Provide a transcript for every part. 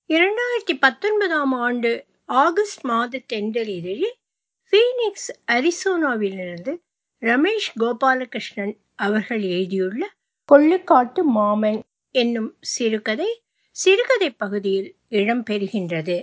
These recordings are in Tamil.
இரண்டாயிரத்தி பத்தொன்பதாம் ஆண்டு ஆகஸ்ட் மாத தென்றல் இதழில் ஃபீனிக்ஸ் அரிசோனாவிலிருந்து ரமேஷ் கோபாலகிருஷ்ணன் அவர்கள் எழுதியுள்ள கொள்ளுக்காட்டு மாமன் என்னும் சிறுகதை சிறுகதை பகுதியில் இடம்பெறுகின்றது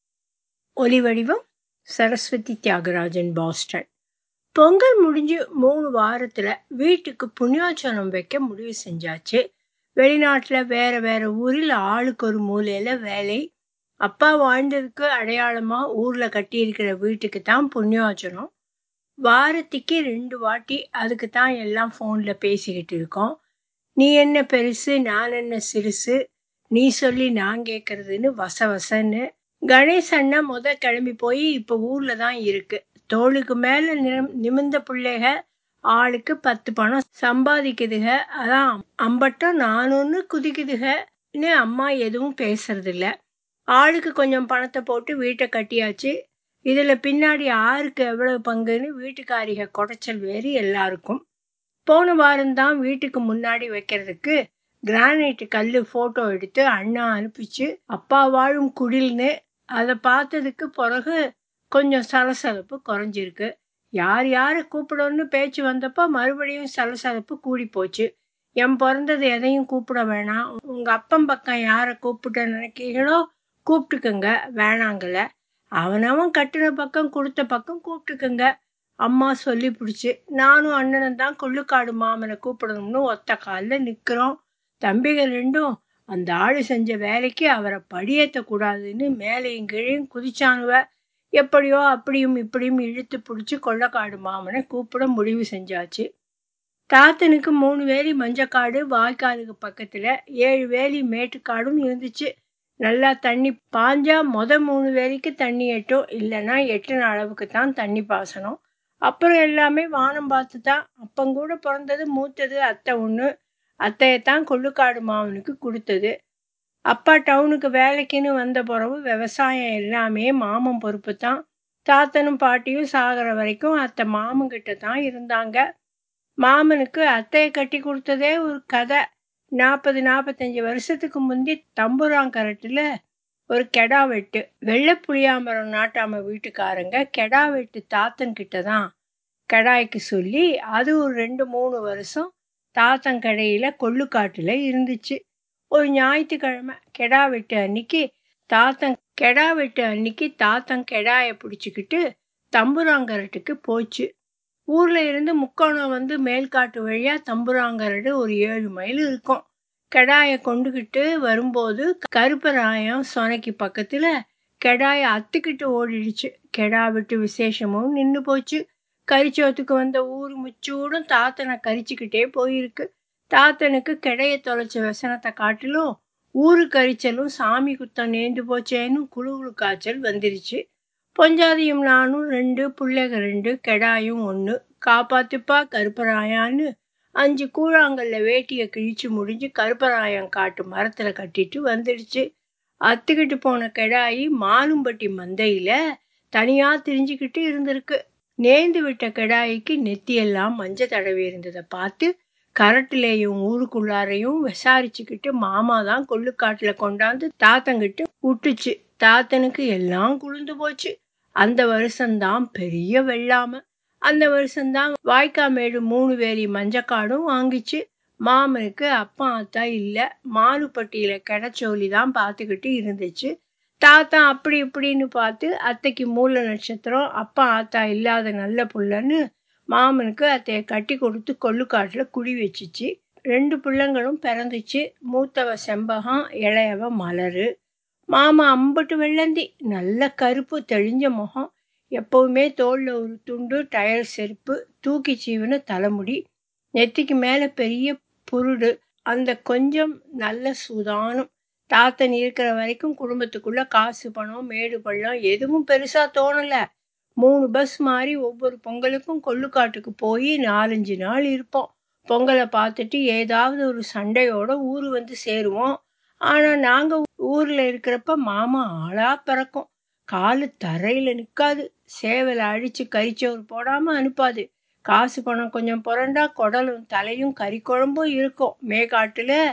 ஒலிவடிவம் சரஸ்வதி தியாகராஜன் பாஸ்டன் பொங்கல் முடிஞ்சு மூணு வாரத்துல வீட்டுக்கு புண்ணியாச்சனம் வைக்க முடிவு செஞ்சாச்சு வெளிநாட்டுல வேற வேற ஊரில் ஆளுக்கு ஒரு மூலையில வேலை அப்பா வாழ்ந்ததுக்கு அடையாளமா ஊர்ல கட்டியிருக்கிற வீட்டுக்கு தான் புண்ணியாச்சனம் வாரத்துக்கு ரெண்டு வாட்டி அதுக்கு தான் எல்லாம் ஃபோன்ல பேசிக்கிட்டு இருக்கோம் நீ என்ன பெருசு நான் என்ன சிறுசு நீ சொல்லி நான் கேட்கறதுன்னு வச வசன்னு கணேஷ் அண்ணா முத கிளம்பி போய் இப்ப ஊர்ல தான் இருக்கு தோளுக்கு மேல நிம் நிமிர்ந்த பிள்ளைக ஆளுக்கு பத்து பணம் சம்பாதிக்குதுக அதான் அம்பட்டம் நானொன்னு குதிக்குதுகன்னு அம்மா எதுவும் பேசுறதில்ல ஆளுக்கு கொஞ்சம் பணத்தை போட்டு வீட்டை கட்டியாச்சு இதுல பின்னாடி யாருக்கு எவ்வளவு பங்குன்னு வீட்டுக்காரிக குடைச்சல் வேறு எல்லாருக்கும் போன வாரம்தான் வீட்டுக்கு முன்னாடி வைக்கிறதுக்கு கிரானைட் கல் ஃபோட்டோ எடுத்து அண்ணா அனுப்பிச்சு அப்பா வாழும் குடில்னு அதை பார்த்ததுக்கு பிறகு கொஞ்சம் சலசலப்பு குறைஞ்சிருக்கு யார் யாரை கூப்பிடணும்னு பேச்சு வந்தப்போ மறுபடியும் சலசலப்பு கூடி போச்சு என் பிறந்தது எதையும் கூப்பிட வேணாம் உங்க அப்பன் பக்கம் யாரை கூப்பிட்ட நினைக்கிறீங்களோ கூப்பிட்டுக்குங்க வேணாங்கல அவனவன் கட்டின பக்கம் கொடுத்த பக்கம் கூப்பிட்டுக்குங்க அம்மா சொல்லி பிடிச்சி நானும் அண்ணனும் தான் கொள்ளுக்காடு மாமனை கூப்பிடணும்னு ஒத்த காலில் நிற்கிறோம் தம்பிகள் ரெண்டும் அந்த ஆளு செஞ்ச வேலைக்கு அவரை படியேற்ற கூடாதுன்னு மேலையும் கீழையும் குதிச்சானுவ எப்படியோ அப்படியும் இப்படியும் இழுத்து பிடிச்சி கொள்ளக்காடு மாமனை கூப்பிட முடிவு செஞ்சாச்சு தாத்தனுக்கு மூணு வேலி மஞ்சக்காடு வாய்க்காலுக்கு பக்கத்துல ஏழு வேலி மேட்டுக்காடும் இருந்துச்சு நல்லா தண்ணி பாஞ்சா மொத மூணு வேலிக்கு தண்ணி எட்டும் இல்லைன்னா எட்டுன அளவுக்கு தான் தண்ணி பாசனம் அப்புறம் எல்லாமே வானம் பார்த்து தான் அப்பங்கூட பிறந்தது மூத்தது அத்தை ஒன்று அத்தையத்தான் கொள்ளுக்காடு மாவனுக்கு கொடுத்தது அப்பா டவுனுக்கு வேலைக்குன்னு வந்த பிறகு விவசாயம் எல்லாமே மாமன் பொறுப்பு தான் தாத்தனும் பாட்டியும் சாகிற வரைக்கும் அத்தை மாமன்கிட்ட தான் இருந்தாங்க மாமனுக்கு அத்தையை கட்டி கொடுத்ததே ஒரு கதை நாற்பது நாற்பத்தஞ்சு வருஷத்துக்கு முந்தி தம்புராங்கரட்டில் ஒரு கெடா வெட்டு வெள்ளை புளியாமரம் நாட்டாம வீட்டுக்காரங்க கெடா வெட்டு தாத்தன் கிட்ட தான் கெடாய்க்கு சொல்லி அது ஒரு ரெண்டு மூணு வருஷம் தாத்தன் கடையில கொள்ளுக்காட்டுல இருந்துச்சு ஒரு ஞாயிற்றுக்கிழமை கெடா வெட்டு அன்னைக்கு தாத்தன் கெடா வெட்டு அன்னைக்கு தாத்தன் கெடாயை பிடிச்சிக்கிட்டு தம்புராங்கரட்டுக்கு போச்சு ஊர்ல இருந்து முக்கோணம் வந்து மேல்காட்டு வழியா தம்புராங்கரடு ஒரு ஏழு மைல் இருக்கும் கெடாயை கொண்டுகிட்டு வரும்போது கருப்பராயம் சொனைக்கு பக்கத்துல கெடாய அத்துக்கிட்டு ஓடிடுச்சு கெடா விட்டு விசேஷமும் நின்று போச்சு கரிச்சோத்துக்கு வந்த ஊர் முச்சூடும் தாத்தனை கரிச்சுக்கிட்டே போயிருக்கு தாத்தனுக்கு கெடைய தொலைச்ச வசனத்தை காட்டிலும் ஊரு கரிச்சலும் சாமி குத்தம் நேர்ந்து போச்சேன்னு குழு குழு காய்ச்சல் வந்துருச்சு பொஞ்சாதியும் நானும் ரெண்டு பிள்ளைக ரெண்டு கெடாயும் ஒன்று காப்பாத்துப்பா கருப்பராயான்னு அஞ்சு கூழாங்கல்ல வேட்டியை கிழிச்சு முடிஞ்சு கருப்பராயம் காட்டு மரத்துல கட்டிட்டு வந்துடுச்சு அத்துக்கிட்டு போன கெடாயி மானும்பட்டி மந்தையில தனியா திரிஞ்சுக்கிட்டு இருந்திருக்கு நேர்ந்து விட்ட கெடாய்க்கு நெத்தியெல்லாம் மஞ்சள் தடவி இருந்ததை பார்த்து கரட்டிலேயும் ஊருக்குள்ளாரையும் விசாரிச்சுக்கிட்டு மாமா தான் கொள்ளுக்காட்டுல கொண்டாந்து தாத்தங்கிட்ட விட்டுச்சு தாத்தனுக்கு எல்லாம் குளிர்ந்து போச்சு அந்த வருஷம்தான் பெரிய வெள்ளாம அந்த வருஷம்தான் வாய்க்காமேடு மூணு வேலி மஞ்சக்காடும் வாங்கிச்சு மாமனுக்கு அப்பா அத்தா இல்ல மாலுப்பட்டியில கிடைச்சோலி தான் பார்த்துக்கிட்டு இருந்துச்சு தாத்தா அப்படி இப்படின்னு பார்த்து அத்தைக்கு மூல நட்சத்திரம் அப்பா ஆத்தா இல்லாத நல்ல புள்ளன்னு மாமனுக்கு அத்தைய கட்டி கொடுத்து கொள்ளுக்காட்டுல குடி வச்சுச்சு ரெண்டு பிள்ளைங்களும் பிறந்துச்சு மூத்தவ செம்பகம் இளையவ மலரு மாமா அம்பட்டு வெள்ளந்தி நல்ல கருப்பு தெளிஞ்ச முகம் எப்பவுமே தோல்ல ஒரு துண்டு டயர் செருப்பு தூக்கி சீவன தலைமுடி நெத்திக்கு மேல பெரிய புருடு அந்த கொஞ்சம் நல்ல சுதானம் தாத்தன் இருக்கிற வரைக்கும் குடும்பத்துக்குள்ள காசு பணம் மேடு பள்ளம் எதுவும் பெருசா தோணல மூணு பஸ் மாறி ஒவ்வொரு பொங்கலுக்கும் கொள்ளுக்காட்டுக்கு போய் நாலஞ்சு நாள் இருப்போம் பொங்கலை பார்த்துட்டு ஏதாவது ஒரு சண்டையோட ஊர் வந்து சேருவோம் ஆனா நாங்க ஊர்ல இருக்கிறப்ப மாமா ஆளா பிறக்கும் காலு தரையில நிக்காது சேவலை அழிச்சு கறிச்சோறு போடாம அனுப்பாது காசு பணம் கொஞ்சம் புரண்டா குடலும் தலையும் கறி குழம்பும் இருக்கும் மேகாட்டுல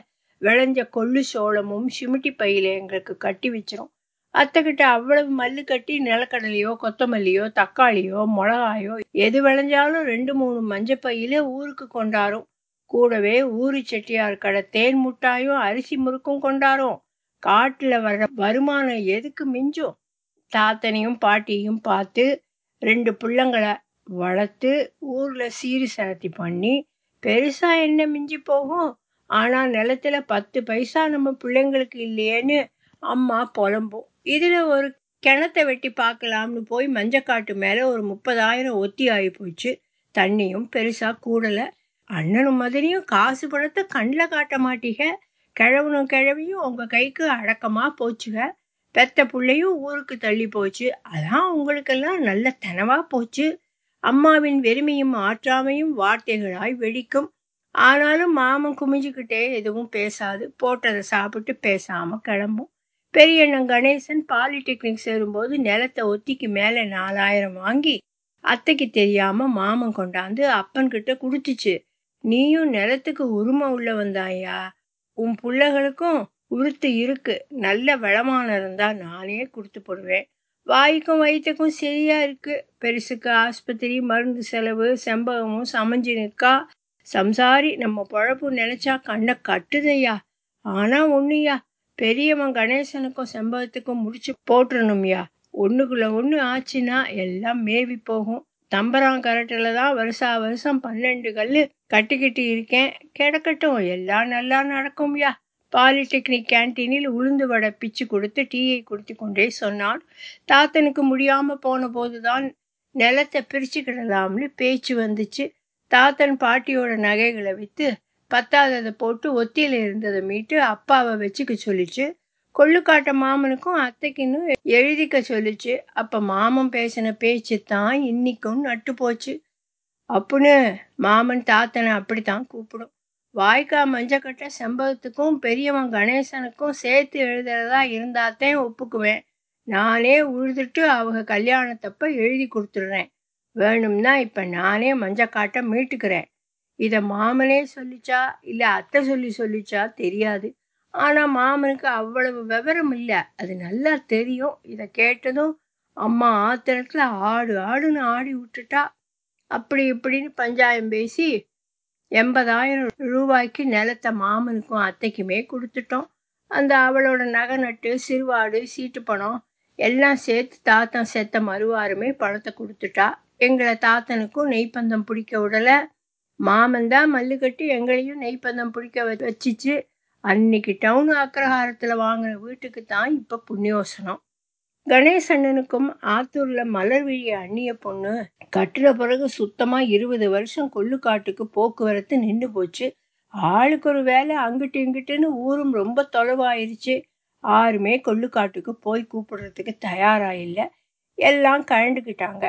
விளைஞ்ச கொள்ளு சோளமும் சிமிட்டி பையில எங்களுக்கு கட்டி வச்சிரும் அத்தைக்கிட்ட அவ்வளவு மல்லு கட்டி நிலக்கடலையோ கொத்தமல்லியோ தக்காளியோ மிளகாயோ எது விளைஞ்சாலும் ரெண்டு மூணு மஞ்ச பையில ஊருக்கு கொண்டாரும் கூடவே ஊரு செட்டியார் கடை தேன் முட்டாயும் அரிசி முறுக்கும் கொண்டாரும் காட்டுல வர்ற வருமானம் எதுக்கு மிஞ்சும் தாத்தனையும் பாட்டியும் பார்த்து ரெண்டு பிள்ளைங்களை வளர்த்து ஊர்ல சீரி சரத்தி பண்ணி பெருசா என்ன மிஞ்சி போகும் ஆனா நிலத்துல பத்து பைசா நம்ம பிள்ளைங்களுக்கு இல்லையேன்னு அம்மா புலம்பும் இதுல ஒரு கிணத்தை வெட்டி பார்க்கலாம்னு போய் மஞ்சக்காட்டு மேல ஒரு முப்பதாயிரம் ஒத்தி ஆகி போச்சு தண்ணியும் பெருசா கூடல அண்ணனும் மதுரையும் காசு பணத்தை கண்ணில் காட்ட மாட்டீங்க கிழவனும் கிழவியும் உங்க கைக்கு அடக்கமா போச்சுக பெத்த பிள்ளையும் ஊருக்கு தள்ளி போச்சு அதான் உங்களுக்கெல்லாம் நல்ல தனவா போச்சு அம்மாவின் வெறுமையும் ஆற்றாமையும் வார்த்தைகளாய் வெடிக்கும் ஆனாலும் மாமன் குமிஞ்சுக்கிட்டே எதுவும் பேசாது போட்டதை சாப்பிட்டு பேசாம கிளம்பும் பெரியண்ணன் கணேசன் பாலிடெக்னிக் சேரும்போது நிலத்தை ஒத்திக்கு மேல நாலாயிரம் வாங்கி அத்தைக்கு தெரியாம மாமன் கொண்டாந்து அப்பன்கிட்ட கொடுத்துச்சு நீயும் நிலத்துக்கு உரிமை உள்ள வந்தாயா உன் பிள்ளைகளுக்கும் உருத்து இருக்கு நல்ல வளமான இருந்தா நானே கொடுத்து போடுவேன் வாய்க்கும் வயிற்றுக்கும் சரியா இருக்கு பெருசுக்கு ஆஸ்பத்திரி மருந்து செலவு செம்பகமும் சமைஞ்சு நிற்கா சம்சாரி நம்ம பொழப்பு நினைச்சா கண்ணை கட்டுதையா ஆனா ஒண்ணுயா பெரியவன் கணேசனுக்கும் செம்பகத்துக்கும் முடிச்சு போட்டுறணும்யா ஒண்ணுக்குள்ள ஒண்ணு ஆச்சுன்னா எல்லாம் மேவி போகும் தம்பரான் கரட்டில் தான் வருஷா வருஷம் பன்னெண்டு கல் கட்டிக்கிட்டு இருக்கேன் கிடக்கட்டும் எல்லாம் நல்லா நடக்கும்யா பாலிடெக்னிக் கேன்டீனில் உளுந்து வடை பிச்சு கொடுத்து டீயை குடித்து கொண்டே சொன்னான் தாத்தனுக்கு முடியாம போன போதுதான் நிலத்தை பிரிச்சுக்கிடலாம்னு பேச்சு வந்துச்சு தாத்தன் பாட்டியோட நகைகளை விற்று பத்தாததை போட்டு ஒத்தியில இருந்ததை மீட்டு அப்பாவை வச்சுக்க சொல்லிச்சு கொள்ளுக்காட்ட மாமனுக்கும் அத்தைக்குன்னு எழுதிக்க சொல்லிச்சு அப்ப மாமன் பேசின பேச்சு தான் இன்னைக்கும் நட்டு போச்சு அப்புன்னு மாமன் தாத்தனை அப்படித்தான் கூப்பிடும் வாய்க்கா மஞ்சக்கட்டை செம்பகத்துக்கும் பெரியவன் கணேசனுக்கும் சேர்த்து எழுதுறதா இருந்தாத்தான் ஒப்புக்குவேன் நானே உழுதுட்டு அவங்க கல்யாணத்தப்ப எழுதி கொடுத்துடுறேன் வேணும்னா இப்ப நானே மஞ்சக்காட்டை மீட்டுக்கிறேன் இத மாமனே சொல்லிச்சா இல்ல அத்தை சொல்லி சொல்லிச்சா தெரியாது ஆனா மாமனுக்கு அவ்வளவு விவரம் இல்ல அது நல்லா தெரியும் இத கேட்டதும் அம்மா ஆத்திரத்துல ஆடு ஆடுன்னு ஆடி விட்டுட்டா அப்படி இப்படின்னு பஞ்சாயம் பேசி எண்பதாயிரம் ரூபாய்க்கு நிலத்தை மாமனுக்கும் அத்தைக்குமே கொடுத்துட்டோம் அந்த அவளோட நகை நட்டு சிறுவாடு சீட்டு பணம் எல்லாம் சேர்த்து தாத்தன் செத்த மறுவாருமே பணத்தை கொடுத்துட்டா எங்களை தாத்தனுக்கும் நெய்ப்பந்தம் பிடிக்க விடல மாமன் தான் மல்லு கட்டி எங்களையும் நெய்ப்பந்தம் பிடிக்க வச்சிச்சு அன்னைக்கு டவுன் அக்ரஹாரத்தில் வாங்கின வீட்டுக்கு தான் இப்போ புண்ணியோசனம் கணேசண்ணனுக்கும் ஆத்தூர்ல மலர் விழிய அண்ணிய பொண்ணு கட்டுற பிறகு சுத்தமா இருபது வருஷம் கொள்ளுக்காட்டுக்கு போக்குவரத்து நின்று போச்சு ஆளுக்கு ஒரு வேலை அங்கிட்டு இங்கிட்டுன்னு ஊரும் ரொம்ப தொலைவாயிருச்சு யாருமே கொள்ளுக்காட்டுக்கு போய் கூப்பிடுறதுக்கு தயாரா இல்லை எல்லாம் கழண்டுக்கிட்டாங்க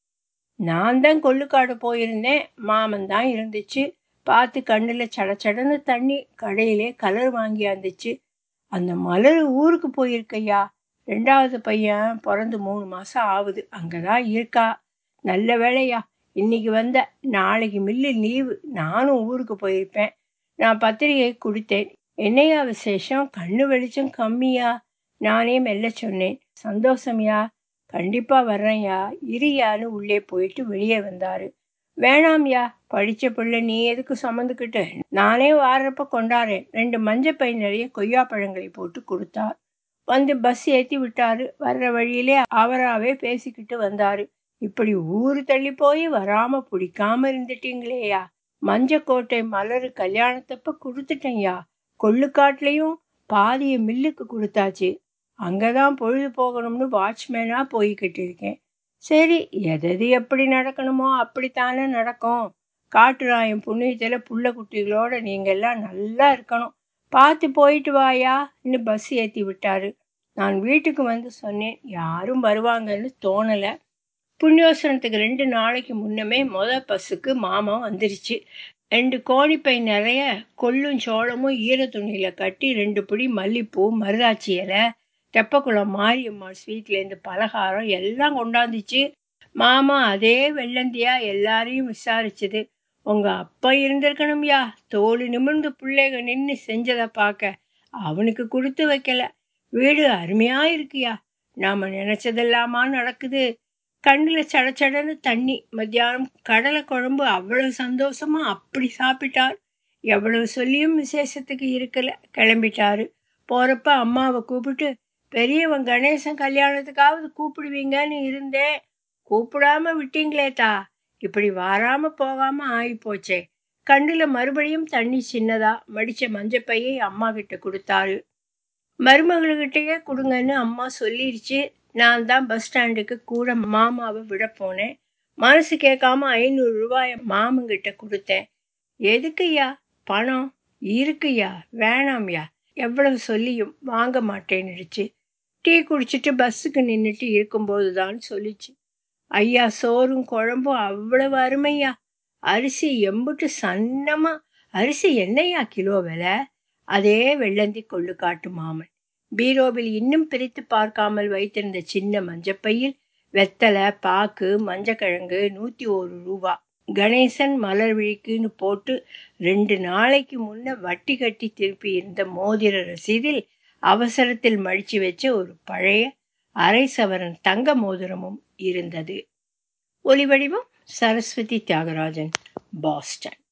நான் தான் கொள்ளுக்காடு போயிருந்தேன் மாமன் தான் இருந்துச்சு பார்த்து கண்ணில் சடச்சடன்னு தண்ணி கடையிலே கலர் வாங்கியாந்துச்சு அந்த மலர் ஊருக்கு போயிருக்கையா ரெண்டாவது பையன் பிறந்து மூணு மாசம் ஆகுது அங்கதான் இருக்கா நல்ல வேலையா இன்னைக்கு வந்த நாளைக்கு மில்லு லீவு நானும் ஊருக்கு போயிருப்பேன் நான் பத்திரிகை கொடுத்தேன் என்னையா விசேஷம் கண்ணு வெளிச்சம் கம்மியா நானே மெல்ல சொன்னேன் சந்தோஷம்யா கண்டிப்பா வர்றேன்யா இரியான்னு உள்ளே போயிட்டு வெளியே வந்தாரு வேணாம்யா படிச்ச பிள்ளை நீ எதுக்கு சுமந்துக்கிட்டு நானே வாடுறப்ப கொண்டாறேன் ரெண்டு மஞ்சள் பை நிறைய கொய்யா பழங்களை போட்டு கொடுத்தார் வந்து பஸ் ஏற்றி விட்டாரு வர்ற வழியிலே அவராகவே பேசிக்கிட்டு வந்தாரு இப்படி ஊரு தள்ளி போய் வராம பிடிக்காம இருந்துட்டீங்களேயா மஞ்சக்கோட்டை மலரு கல்யாணத்தப்ப கொடுத்துட்டேன்யா கொள்ளுக்காட்டுலயும் பாதிய மில்லுக்கு கொடுத்தாச்சு அங்கதான் பொழுது போகணும்னு வாட்ச்மேனா போய்கிட்டு இருக்கேன் சரி எதது எப்படி நடக்கணுமோ அப்படித்தானே நடக்கும் காட்டுராயம் புண்ணியத்துல புள்ள குட்டிகளோட நீங்க எல்லாம் நல்லா இருக்கணும் பார்த்து போயிட்டு வாயா இன்னும் பஸ் ஏற்றி விட்டாரு நான் வீட்டுக்கு வந்து சொன்னேன் யாரும் வருவாங்கன்னு தோணலை புண்ணியோசனத்துக்கு ரெண்டு நாளைக்கு முன்னமே மொத பஸ்ஸுக்கு மாமா வந்துருச்சு ரெண்டு கோணிப்பை நிறைய கொள்ளும் சோளமும் ஈர துணியில கட்டி ரெண்டு பிடி மல்லிப்பூ மருதாச்சி இலை தெப்பக்குளம் மாரியம்மாள் ஸ்வீட்லேருந்து பலகாரம் எல்லாம் கொண்டாந்துச்சு மாமா அதே வெள்ளந்தியா எல்லாரையும் விசாரிச்சது உங்க அப்பா இருந்திருக்கணும்யா தோல் நிமிர்ந்து பிள்ளைக நின்று செஞ்சதை பார்க்க அவனுக்கு கொடுத்து வைக்கல வீடு அருமையா இருக்குயா நாம நினைச்சதெல்லாமா நடக்குது கண்ணுல சடச்சடன்னு தண்ணி மத்தியானம் கடலை குழம்பு அவ்வளவு சந்தோஷமா அப்படி சாப்பிட்டார் எவ்வளவு சொல்லியும் விசேஷத்துக்கு இருக்கல கிளம்பிட்டாரு போறப்ப அம்மாவை கூப்பிட்டு பெரியவன் கணேசன் கல்யாணத்துக்காவது கூப்பிடுவீங்கன்னு இருந்தேன் கூப்பிடாம விட்டீங்களே தா இப்படி வாராம போகாம ஆகி போச்சே கண்ணுல மறுபடியும் தண்ணி சின்னதா மடிச்ச மஞ்சப்பையை அம்மா கிட்ட கொடுத்தாரு மருமகளுக்கிட்டயே கொடுங்கன்னு அம்மா சொல்லிருச்சு நான் தான் பஸ் ஸ்டாண்டுக்கு கூட மாமாவை விட போனேன் மனசு கேட்காம ஐநூறு ரூபாய மாமங்கிட்ட கொடுத்தேன் எதுக்குய்யா பணம் இருக்குய்யா வேணாம்யா எவ்வளவு சொல்லியும் வாங்க மாட்டேன்னுடுச்சு டீ குடிச்சிட்டு பஸ்ஸுக்கு நின்றுட்டு இருக்கும்போது தான் சொல்லிச்சு ஐயா சோறும் குழம்பும் அவ்வளவு அருமையா அரிசி எம்புட்டு சன்னமா அரிசி என்னையா கிலோ விலை அதே வெள்ளந்தி கொள்ளு காட்டு மாமன் பீரோவில் இன்னும் பிரித்து பார்க்காமல் வைத்திருந்த சின்ன மஞ்சப்பையில் வெத்தலை பாக்கு மஞ்சக்கிழங்கு நூற்றி ஒரு ரூபா கணேசன் மலர் விழிக்குன்னு போட்டு ரெண்டு நாளைக்கு முன்ன வட்டி கட்டி திருப்பி இருந்த மோதிர ரசீதில் அவசரத்தில் மடிச்சு வச்ச ஒரு பழைய அரை சவரன் தங்க மோதிரமும் இருந்தது ஒலிவடிவம் சரஸ்வதி தியாகராஜன் பாஸ்டன்